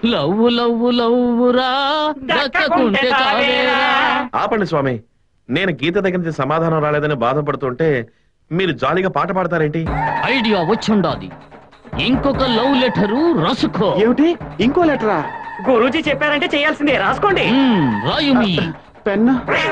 Love love లవ్వురా దక్కకుంటే చావేరా ఆపండి స్వామి నేను గీత దగ్గర నుంచి సమాధానం రాలేదని బాధపడుతుంటే మీరు జాలీగా పాట పాడతారేంటి ఐడియా వచ్చుండాది ఇంకొక లవ్ లెటరు రాసుకో ఏమిటి ఇంకో లెటరా గురూజీ చెప్పారంటే చేయాల్సిందే రాసుకోండి మ్మ్, రాయుమి పెన్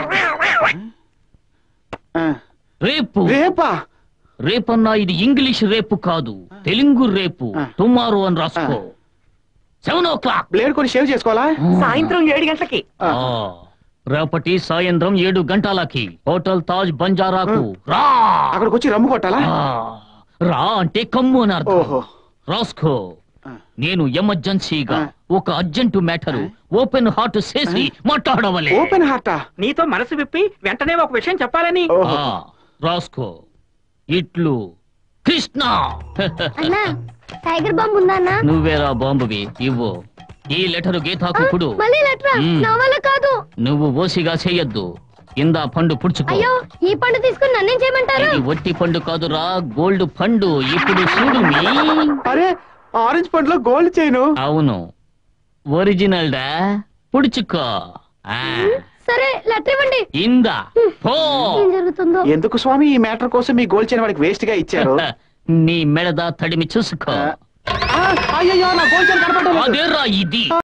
ఆ, రేపు రేపా రేపన్నా ఇది ఇంగ్లీష్ రేపు కాదు తెలుగు రేపు ఆ. టుమారో అని రాసుకో సెవెన్ ఓ క్లాక్ బ్లేడ్ కొని షేవ్ చేసుకోవాలా సాయంత్రం ఏడు గంటలకి ఆ, రేపటి సాయంత్రం ఏడు గంటలకి హోటల్ తాజ్ బంజారాకు రా అక్కడికి వచ్చి రమ్ము కొట్టాలా ఆ, రా అంటే కమ్ము అని అర్థం ఓహో రాసుకో ఆ. నేను ఎమర్జెన్సీగా ఆ. ఒక అర్జెంటు మ్యాటర్ ఓపెన్ హార్ట్ చేసి మాట్లాడవలే ఓపెన్ హార్టా నీతో మనసు విప్పి వెంటనే ఒక విషయం చెప్పాలని ఓహో ఆ, రాసుకో ఇట్లు కృష్ణ అన్నా టైగర్ బాంబు ఉందా అన్నా నువ్వేరా బాంబువి ఇవ్వు ఈ లెటర్ గీతాకు ఇప్పుడు మళ్ళీ లెటరా మ్మ్. నా వల్ల కాదు నువ్వు ఓసిగా చెయ్యొద్దు ఇందా పండు పుడుచుకో అయ్యో ఈ పండు తీసుకుని నన్నేం చేయమంటారు ఇది ఒట్టి పండు కాదురా గోల్డ్ పండు ఇప్పుడు చూడు మీ అరే ఆరెంజ్ పండులో గోల్డ్ చైను అవును ఒరిజినల్ డా పుడుచుకో ఆ, సరే లెటర్ ఇవ్వండి ఇందా పో ఏం జరుగుతుందో ఎందుకు స్వామి ఈ మ్యాటర్ కోసం మీ గోల్డ్ చైన్ వాడికి వేస్ట్ గా ఇచ్చారు నీ మెడద తడిమి చూసుకో ఆ, అయ్యయ్యో నా గోల్డ్ చైన్ కనపడలేదు అదేరా ఇది